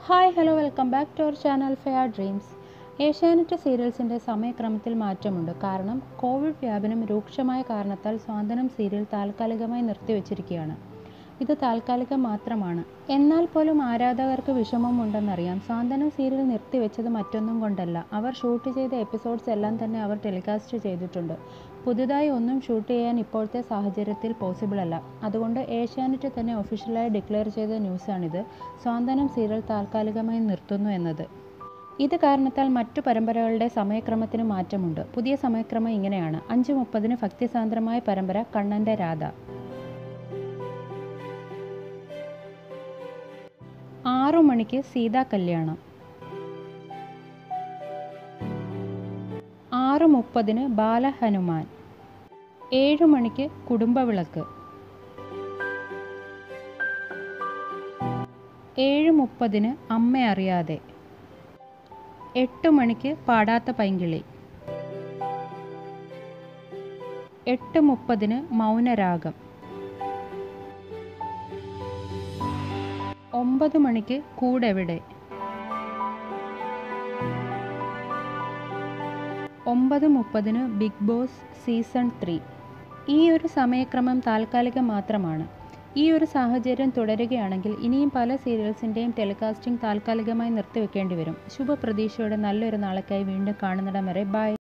hi hello welcome back to our channel Fair Dreams Asianet സീരിയൽസിൻ്റെ സമയക്രമത്തിൽ മാറ്റമുണ്ട് കാരണം കോവിഡ് വ്യാപനം രൂക്ഷമായ കാരണത്താൽ സ്വാന്തനം സീരിയൽ താൽക്കാലികമായി നിർത്തിവച്ചിരിക്കുകയാണ് ഇത് താൽക്കാലികം മാത്രമാണ് എന്നാൽ പോലും ആരാധകർക്ക് വിഷമമുണ്ടെന്നറിയാം സാന്ത്വനം സീരിയൽ നിർത്തിവെച്ചത് മറ്റൊന്നും കൊണ്ടല്ല അവർ ഷൂട്ട് ചെയ്ത എപ്പിസോഡ്സ് എല്ലാം തന്നെ അവർ ടെലികാസ്റ്റ് ചെയ്തിട്ടുണ്ട് പുതുതായി ഒന്നും ഷൂട്ട് ചെയ്യാൻ ഇപ്പോഴത്തെ സാഹചര്യത്തിൽ പോസിബിൾ അല്ല അതുകൊണ്ട് ഏഷ്യാനെറ്റ് തന്നെ ഒഫീഷ്യലായി ഡിക്ലെയർ ചെയ്ത ന്യൂസാണിത് സ്വാന്തനം സീരിയൽ താൽക്കാലികമായി നിർത്തുന്നു എന്നത് ഇത് കാരണത്താൽ മറ്റു പരമ്പരകളുടെ സമയക്രമത്തിന് മാറ്റമുണ്ട് പുതിയ സമയക്രമം ഇങ്ങനെയാണ് അഞ്ച് മുപ്പതിന് ഭക്തിസാന്ദ്രമായ പരമ്പര കണ്ണൻ്റെ രാധ ആറു മണിക്ക് സീതാ കല്യാണം ആറ് മുപ്പതിന് ബാലഹനുമാൻ ഏഴു മണിക്ക് കുടുംബവിളക്ക് ഏഴ് മുപ്പതിന് അമ്മ അറിയാതെ എട്ട് മണിക്ക് പാടാത്ത പൈങ്കിളി എട്ട് മുപ്പതിന് മൗനരാഗം ഒമ്പത് മണിക്ക് കൂടെവിടെ ഒമ്പത് മുപ്പതിന് ബിഗ് ബോസ് സീസൺ ത്രീ ഈ ഒരു സമയക്രമം താൽക്കാലികം മാത്രമാണ് ഈ ഒരു സാഹചര്യം തുടരുകയാണെങ്കിൽ ഇനിയും പല സീരിയൽസിൻ്റെയും ടെലികാസ്റ്റിംഗ് താൽക്കാലികമായി നിർത്തിവെക്കേണ്ടി വരും ശുഭപ്രതീക്ഷയോടെ നല്ലൊരു നാളേക്കായി വീണ്ടും കാണുന്നിടം വരെ ബൈ